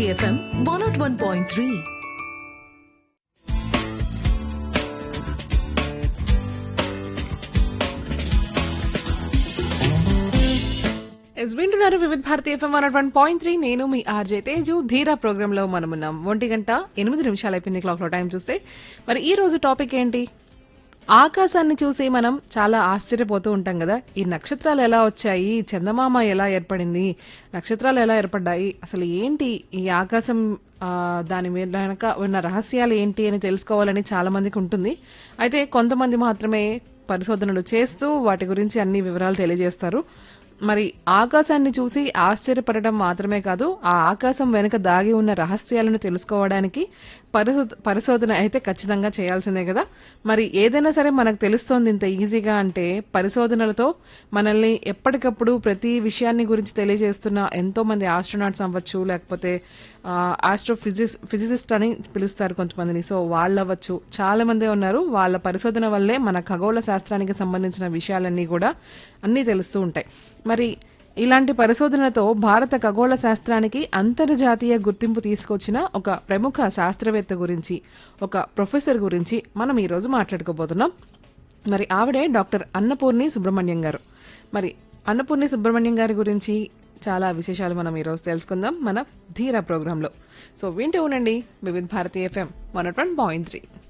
FM one naught one point three yes వింటున్నారు Vividh Bharati FM one one point three నేను మీ RJ Teju ధీరా programme లో మనం ఉన్నాం ఒంటి గంట ఎనిమిది నిమిషాలు అయిపోయింది క్లాక్ లో టైం చూస్తే మరి ఈ రోజు టాపిక్ ఏంటి ఆకాశాన్ని చూసి మనం చాలా ఆశ్చర్యపోతూ ఉంటాం కదా ఈ నక్షత్రాలు ఎలా వచ్చాయి చందమామ ఎలా ఏర్పడింది నక్షత్రాలు ఎలా ఏర్పడ్డాయి అసలు ఏంటి ఈ ఆకాశం ఆ, దాని మీద వెనక ఉన్న రహస్యాలు ఏంటి అని తెలుసుకోవాలని చాలా మందికి ఉంటుంది అయితే కొంతమంది మాత్రమే పరిశోధనలు చేస్తూ వాటి గురించి అన్ని వివరాలు తెలియజేస్తారు మరి ఆకాశాన్ని చూసి ఆశ్చర్యపడటం మాత్రమే కాదు ఆ ఆకాశం వెనుక దాగి ఉన్న రహస్యాలను తెలుసుకోవడానికి పరిశో- పరిశోధన అయితే ఖచ్చితంగా చేయాల్సిందే కదా మరి ఏదైనా సరే మనకు తెలుస్తోంది ఇంత ఈజీగా అంటే పరిశోధనలతో మనల్ని ఎప్పటికప్పుడు ప్రతి విషయాన్ని గురించి తెలియజేస్తున్న ఎంతో మంది ఆస్ట్రోనాట్స్ అవ్వచ్చు లేకపోతే ఆస్ట్రోఫిజిక్స్ ఫిజిసిస్ట్ అని పిలుస్తారు కొంతమందిని సో వాళ్ళు అవ్వచ్చు చాలా మందే ఉన్నారు వాళ్ళ పరిశోధన వల్లే మన ఖగోళ శాస్త్రానికి సంబంధించిన విషయాలన్నీ కూడా అన్నీ తెలుస్తూ ఉంటాయి మరి ఇలాంటి పరిశోధనలతో భారత ఖగోళ శాస్త్రానికి అంతర్జాతీయ గుర్తింపు తీసుకొచ్చిన ఒక ప్రముఖ శాస్త్రవేత్త గురించి ఒక ప్రొఫెసర్ గురించి మనం ఈ రోజు మాట్లాడుకోబోతున్నాం మరి ఆవిడే డాక్టర్ అన్నపూర్ణి సుబ్రహ్మణ్యం గారు మరి అన్నపూర్ణి సుబ్రహ్మణ్యం గారి గురించి చాలా విశేషాలు మనం ఈరోజు తెలుసుకుందాం మన ధీరా ప్రోగ్రాంలో సో వింటూ ఉండండి Vividh Bharati FM one point three